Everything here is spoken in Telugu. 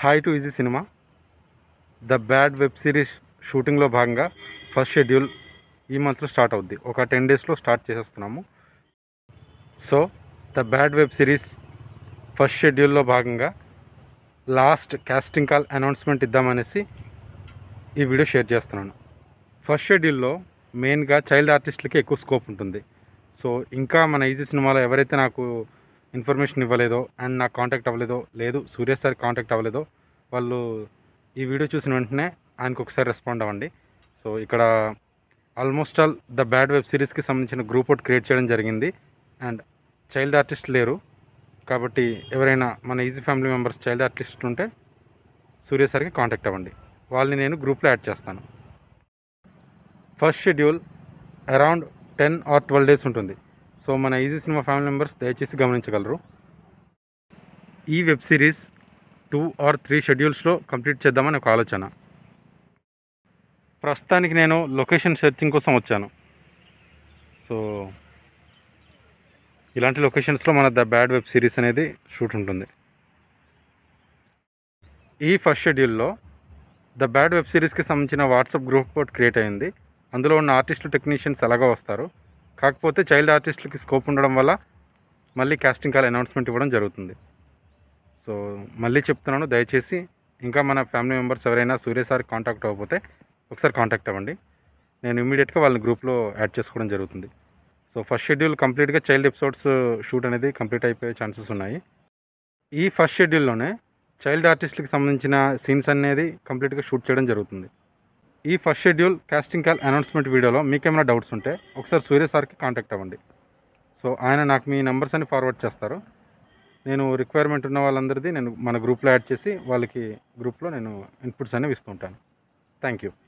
hi to easy cinema the bad web series షూటింగ్లో భాగంగా ఫస్ట్ షెడ్యూల్ ఈ మంత్లో స్టార్ట్ అవుద్ది ఒక టెన్ డేస్లో స్టార్ట్ చేసేస్తున్నాము so the bad web series first షెడ్యూల్లో భాగంగా లాస్ట్ కాస్టింగ్ కాల్ అనౌన్స్మెంట్ ఇద్దామనేసి ఈ వీడియో షేర్ చేస్తున్నాను ఫస్ట్ షెడ్యూల్లో మెయిన్గా చైల్డ్ ఆర్టిస్టులకి ఎక్కువ స్కోప్ ఉంటుంది సో ఇంకా మన ఈజీ సినిమాలో ఎవరైతే నాకు ఇన్ఫర్మేషన్ ఇవ్వలేదో అండ్ నాకు కాంటాక్ట్ అవ్వలేదో లేదు సూర్య సార్ కాంటాక్ట్ అవ్వలేదో వాళ్ళు ఈ వీడియో చూసిన వెంటనే ఆయనకు ఒకసారి రెస్పాండ్ అవ్వండి సో ఇక్కడ almost all the bad web సిరీస్కి సంబంధించిన గ్రూప్ ఒకటి క్రియేట్ చేయడం జరిగింది అండ్ చైల్డ్ ఆర్టిస్ట్ లేరు కాబట్టి ఎవరైనా మన easy family members child artist ఉంటే సూర్య సార్కి కాంటాక్ట్ అవ్వండి వాళ్ళని నేను గ్రూప్లో యాడ్ చేస్తాను first schedule around ten or twelve days ఉంటుంది సో మన ఈజీ సినిమా ఫ్యామిలీ మెంబర్స్ దయచేసి గమనించగలరు ఈ web series two or three షెడ్యూల్స్లో కంప్లీట్ చేద్దామని ఒక ఆలోచన ప్రస్తుతానికి నేను లొకేషన్ సెర్చింగ్ కోసం వచ్చాను సో ఇలాంటి లొకేషన్స్లో మన ద బ్యాడ్ వెబ్ సిరీస్ అనేది షూట్ ఉంటుంది ఈ ఫస్ట్ షెడ్యూల్లో ద బ్యాడ్ వెబ్ సిరీస్కి సంబంధించిన వాట్సాప్ గ్రూప్ ఒకటి క్రియేట్ అయింది అందులో ఉన్న ఆర్టిస్టులు టెక్నీషియన్స్ ఎలాగో వస్తారు కాకపోతే చైల్డ్ ఆర్టిస్టులకి స్కోప్ ఉండడం వల్ల మళ్ళీ కాస్టింగ్ కాల్ అనౌన్స్మెంట్ ఇవ్వడం జరుగుతుంది సో మళ్ళీ చెప్తున్నాను దయచేసి ఇంకా మన ఫ్యామిలీ మెంబర్స్ ఎవరైనా సూర్య సార్ కాంటాక్ట్ అవ్వకపోతే ఒకసారి కాంటాక్ట్ అవ్వండి నేను ఇమీడియట్గా వాళ్ళని గ్రూప్లో యాడ్ చేసుకోవడం జరుగుతుంది సో ఫస్ట్ షెడ్యూల్ కంప్లీట్గా చైల్డ్ ఎపిసోడ్స్ షూట్ అనేది కంప్లీట్ అయిపోయే ఛాన్సెస్ ఉన్నాయి ఈ ఫస్ట్ షెడ్యూల్లోనే చైల్డ్ ఆర్టిస్ట్కి సంబంధించిన సీన్స్ అనేది కంప్లీట్గా షూట్ చేయడం జరుగుతుంది ఈ first schedule casting call announcement వీడియోలో మీకేమైనా డౌట్స్ ఉంటే ఒకసారి సూర్య సార్కి కాంటాక్ట్ అవ్వండి సో ఆయన నాకు మీ నెంబర్స్ అని ఫార్వర్డ్ చేస్తారు నేను రిక్వైర్మెంట్ ఉన్న వాళ్ళందరిది నేను మన గ్రూప్లో యాడ్ చేసి వాళ్ళకి గ్రూప్లో నేను ఇన్పుట్స్ అనేవి ఇస్తుంటాను థ్యాంక్ యూ